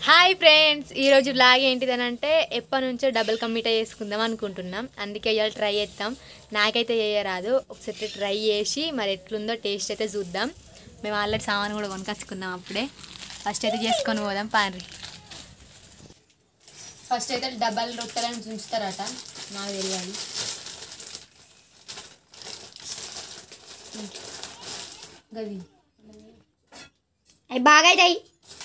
Hi friends ఈరోజు blog ఏంటిదనంటే ఎప్పటి నుంచో డబుల్ కమ్మీట చేసుకుందాం అనుకుంటున్నాం అందుకే ఇవాళ ట్రై చేస్తాం నాకైతే చేయరాదు ఒకసారి ట్రై చేసి మరి ఎట్లుందో టేస్ట్ అయితే చూద్దాం మేము ఆల్రెడీ సామాన్ కూడా కొనుకొచ్చుకుందాం అప్పుడే ఫస్ట్ అయితే చేసుకొని పోదాం పారి ఫస్ట్ అయితే డబల్ రొట్టెలను ఉంచుతారట నాకు తెలియాలి గది అవి బాగా అవుతాయి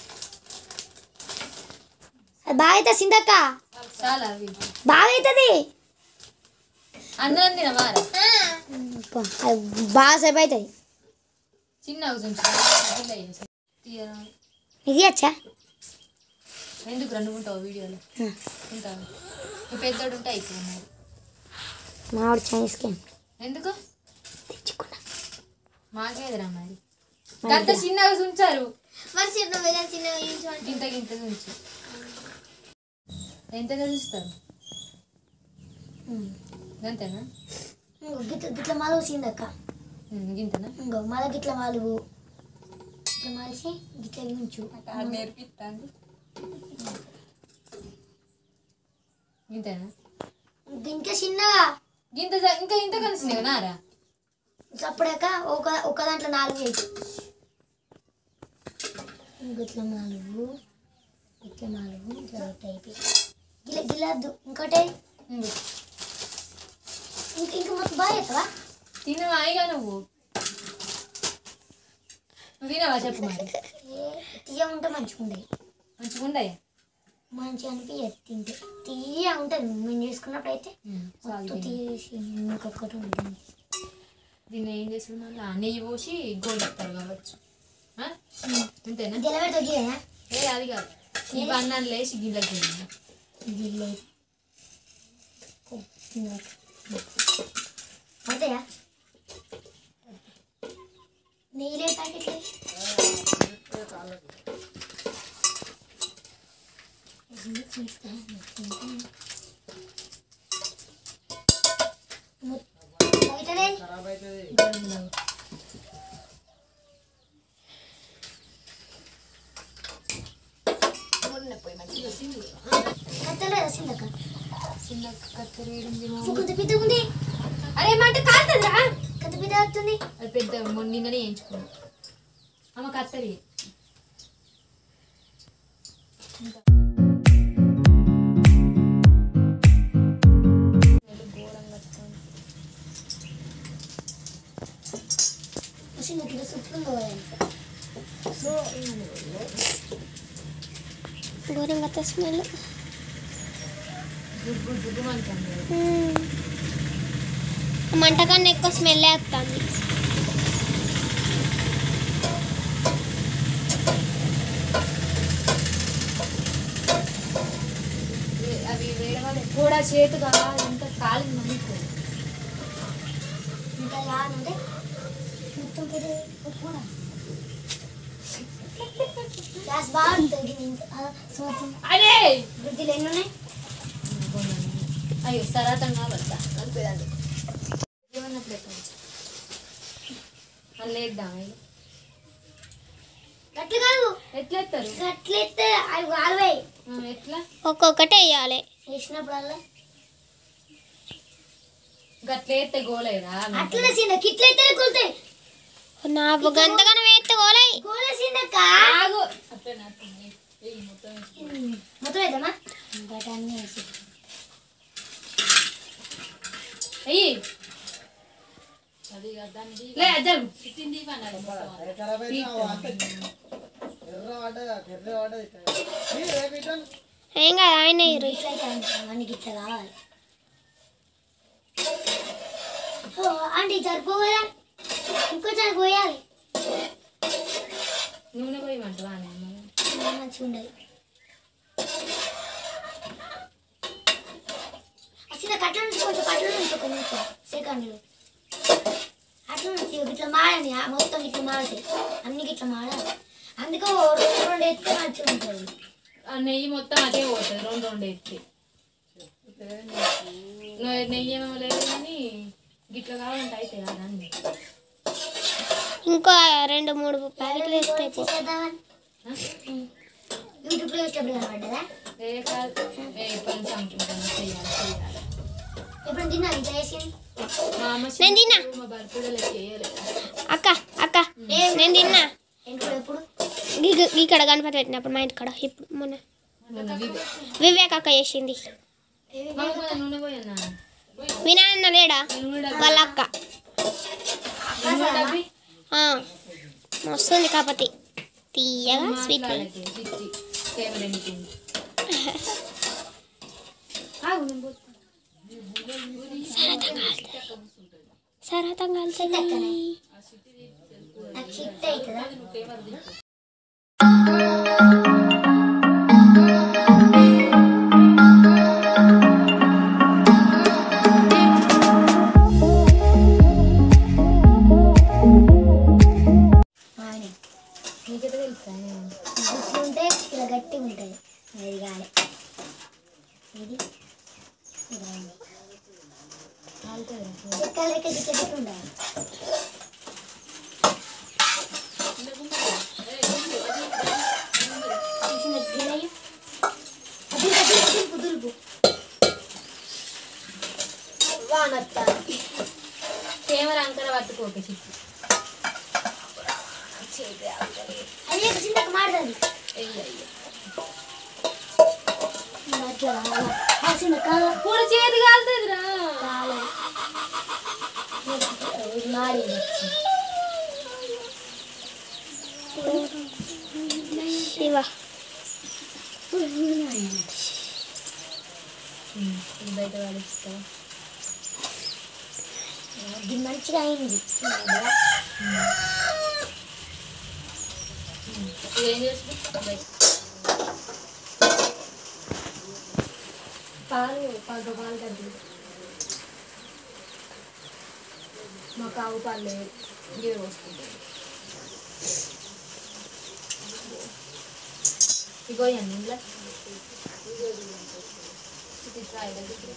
అది బాగా అవుతుంది సిందక్క చాలా అవి బాగా అవుతుంది అందరం తినవారా అది బాగా సేపు అవుతుంది చిన్న ఉంచు తీయరా ఇది వచ్చా ఎందుకు రెండు ఉంటావు వీడియోలో ఉంటావు నువ్వు పెద్దోడు ఉంటే అయిపోయి మామిడి చైనీస్ కేమ్ ఎందుకు తెచ్చుకున్నా మాకేదిరా మరి గంట చిన్నగా ఉంచారు మరి చిన్న చిన్న గింత గింత ఉంచు ఎంత చూస్తారు గంతేనా గిట్ల గిట్ల మాలుగు సిందక్క ఉమ్, గింతనా ఇంకో మళ్ళీ గిట్ల మాలుగు గిట్ల మాలిసి గిట్ల ఉంచు నేర్పిస్తాను గింతేనా ఇంకా చిన్నగా గింత జ- ఇంకా ఇంత కలిసినావు నారా చప్పుడాక ఒక ఒక దాంట్లో నాలుగు వేసి గిట్ల నాలుగు ఇట్ల నాలుగు ఇట్లా టైప్ గిల గిలద్దు ఇంకోటి ఇంకో. ఇంక ఇంక మొత్తం బాగా చేస్తావా తినవా ఇక నువ్వు నువ్వు తినవా చెప్పు మరి తీయ ఉంటే మంచిగా ఉండేది మంచిగా ఉండయా మంచిగా అనిపించదు తింటే తీయ ఉంటుంది మేము చేసుకున్నప్పుడు అయితే మొత్తం తీసి ఇంకొకటి ఉంటుంది దీన్ని ఏం చేస్తుంది మళ్ళీ నెయ్యి పోసి గోలిస్తారు కావచ్చు ఆ? అంతేనా గెలబెడి తగ్గినా ఏ అది కాదు ఈ అన్నాన్ని లేచి గిన్నెకి గిల్లే అవుతాయా నెయ్యిలే ప్యాకెట్లే బయటనే కత్తలే సిందక్క చిన్న కత్తెర ఏడుంది మా కొంత పెద్ద ఉంది అరే మంట కాలుతుందిరా కత్త పెద్ద వస్తుంది అది పెద్ద మొన్న నిన్ననే వేయించుకున్నాం అమ్మ కత్తరి సిందకి ఇది సుట్టుకుందో ఘోరంగా వస్తుంది స్మెల్ జుగ్గు జుగ్గు అంటుంది మంట కన్నా ఎక్కువ స్మెల్ వస్తుంది అవి వేడవాలి కూడా చేతుగా ఎంత కాలింది మనకు ఇంకా యాదంటే మొత్తం పెద్ద కూడా గ్యాస్ బాగుంటుంది సంవత్సరం అదే వృద్ధిలు ఎన్ని ఉన్నాయి అయ్యో సరాతంగా వద్దా కలిపేదాన్ని ఏమన్నప్పుడు ఎక్కడ మళ్ళీ వేద్దాం గట్లు కాదు ఎట్లా ఎత్తారు గట్లు ఎత్తే అవి కాలువాయి ఆ, ఎట్లా ఒక్కొక్కటి వేయాలి వేసినప్పుడల్లా గట్ల ఎత్తే గోలేరా అట్లనే సీన కిట్లు అయితే కొలుతాయి నా గంతగానం వేస్తే గోలై కోలేసిందక్క ఆగు అట్లనే అట్లనే వెయ్యి మొత్తం వేసి. మొత్తం వేద్దామా బట్ అన్నీ వేసి వెయ్యి లే అజ్జలు తిండి పన్నాడు ఏం కాదు ఆయన ఇరు ఇట్లా అయితే మనకి ఇట్లా కావాలి ఓ, ఆంటీ సరిపోదా ఇంకో సరిపోయాలి నూనె పోయమంటావా అమ్మ మంచిగా ఉండదు అసలు కట్ల నుంచి కొంచెం కట్ల నుంచి ఒక నిమిషం సెకండ్లు అట్లా నుంచి ఇట్లా మాడని ఆ మొత్తం ఇట్లా మాడతాయి అన్ని ఇట్లా మాడాలి అందుకే ఓ రెండు ఎత్తే మంచిగా ఉంటుంది ఆ నెయ్యి మొత్తం అదే పోతుంది రెండు రెండు ఎత్తి నెయ్యి ఏమో లేదు కానీ గిట్ల కావాలంటే అయితే కదా అన్ని ఇంకో రెండు మూడు ప్యాకెట్లు వేస్తే అయిపో- చేద్దామని యూట్యూబ్లో చూసినప్పుడు కనబడ్డదా ఏ కాదు ఏ ఎప్పటి నుంచి అనుకుంటాను చెయ్యాలి చెయ్యాలి ఎప్పుడు తిన్నా ఇట్లా వేసింది మా అమ్మ నేను తిన్నా. మా బర్త్డేలో చేయలేదు అక్క అక్క నేను తిన్నా ఎప్పుడు ఎప్పుడు ఈ- ఇక్కడ గణపతి పెట్టినప్పుడు మా ఇంటికాడ ఇప్పుడు మొన్న మొన్న వివే వివేక్ అక్క చేసింది మాకు కొంచెం నూనె పోయన్నా వినాయన్న లేడా నూనె డబ్బి వాళ్ళ అక్క నూనె డబ్బి ఆ, మస్తుంది కాకపోతే తీయగా స్వీట్ మాట్లాడకే చిచ్చి కెమెరా ఎన్నికింది ఆగు, నేను పోతున్నా. సరతం కాలుతుంది నాకు చిట్ట అవుతుందా అవును. నీకైతే తెలుసా గుట్లు ఉంటే ఇలా గట్టిగా ఉంటుంది ఇది కాలే ఇది ఇది అయింది. చెక్కలు లెక్క గిట్ల గిట్ల ఉండాలి తీసిన గిన్నెలు. అది అది దులుపు దులుపు వానత్త కెమెరా అంకర పట్టుకోకే చిచ్చి అది ఒక చిన్నగా మాడుతుంది అయ్యయ్యో అట్లా ఆ చిన్న కాలం పూల చేతి కాలుతుందిరా కాలం ఇది మాడింది శివ ఇది బయట పడిస్తావా అది మంచిగా అయింది ఏం చేస్తున్నావు బయట పాలు పాలు పాలు తగ్గి మాకు ఆవు పాలు లేవు ఇవే వస్తుంది ఇగో ఇవన్నీ ఇంట్లో ఇది ట్రై దగ్గర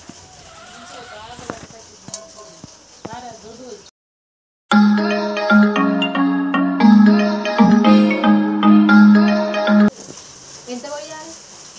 ఎంత పోయాలి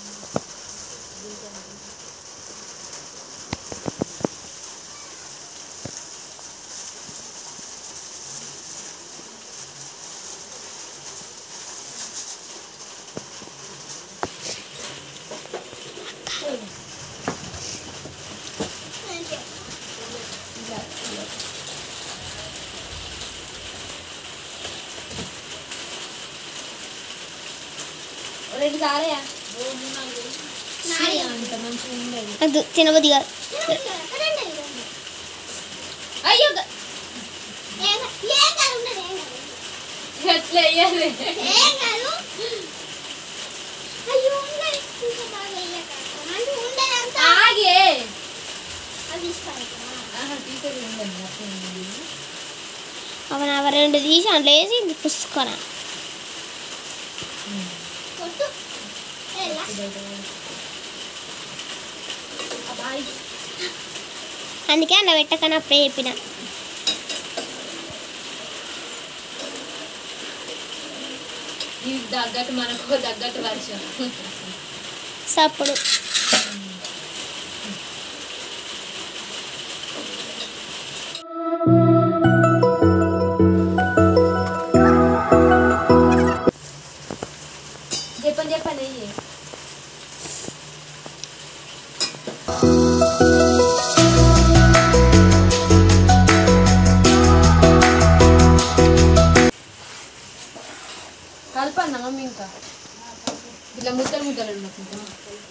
రెండు సారయా అంత మంచిగా ఉండేది అది తినబుద్ధి కాదు అయ్యో గ- ఎట్లా వేయాలి ఆగే ఆహా, తీసేది ఉండండి, అట్లా ఉండండి. అవన్ అవ రెండు తీసి అందులో వేసి పుసుకొన అందుకే అందులో పెట్టకని అప్పుడే చెప్పిన ఇది తగ్గట్టు మనకు తగ్గట్టు వర్షం సప్పుడు చెప్పండి చెప్పండి అయ్యి కలపన్నా మమ్మీ ఇంకా ఇట్లా ముద్దలు ముద్దలు ఉండకుండా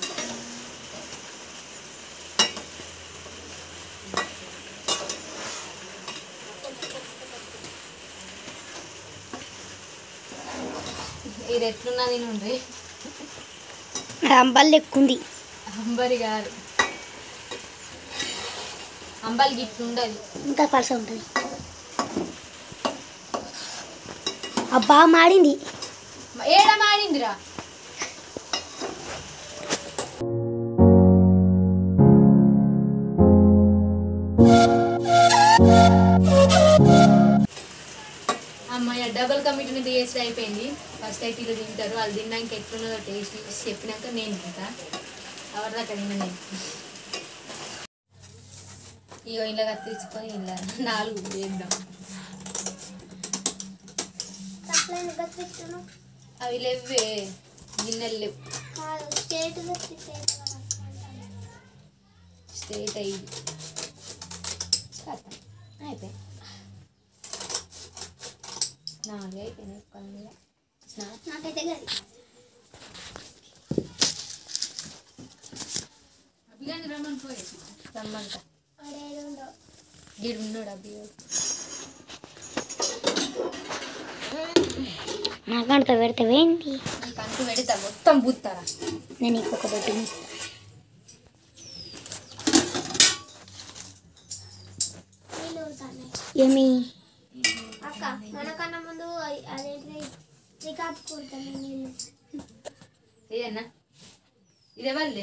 ఇది ఎట్లున్నా నేను ఉండ్రి అంబల్ ఎక్కుంది అంబరి గారు అంబలి గిట్లు ఉండదు ఇంకా పలస ఉంటుంది అబ్బా మాడింది ఏడ మాడిందిరా అమ్మాయి డబల్ కమిటీ తిని టేస్ట్ అయిపోయింది ఫస్ట్ అయితే ఇలా తింటారు వాళ్ళు తిన్నాక ఎట్లున్నదో టేస్ట్ చూసి చెప్పినాక నేను తింటా ఎవరిదాకా తిన్న నేను ఇగో ఇలా కత్తిరించుకొని ఇలా నాలుగు వేద్దాం తప్పలేదు కత్తిస్తున్నావు అవి లేవే గిన్నెలు లేవు కాదు స్టేట్ కత్తిస్తే స్ట్రేట్ అయ్యి కథ అయిపోయి నాలుగు అయిపోయినాయి కొన్ని నాకైతే గది రమ్మంట అడేది ఉండవు గీడు ఉన్నాడు అబ్బి నాకంట పెడితే ఏంటి నీకు అంటూ పెడతా మొత్తం పూస్తారా నేను ఇంకొక బొట్టు ఏమి అక్క మనకన్నా ముందు అదేంటి రికార్డ్ కొడతాను నేను ఏదన్నా ఇదే వాళ్ళే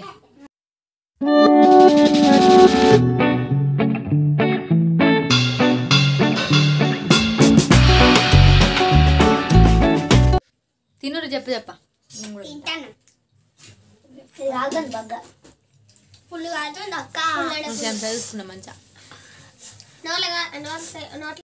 తినురు చెప్పు చెప్ప నేను కూడా తింటా. తింటాను ఇది కాగదు బగ్గ ఫుల్ కాగుతుంది అక్క కొంచెం చదువుకున్నా మంచిగా నోట్ల నోట్ల నోట్ల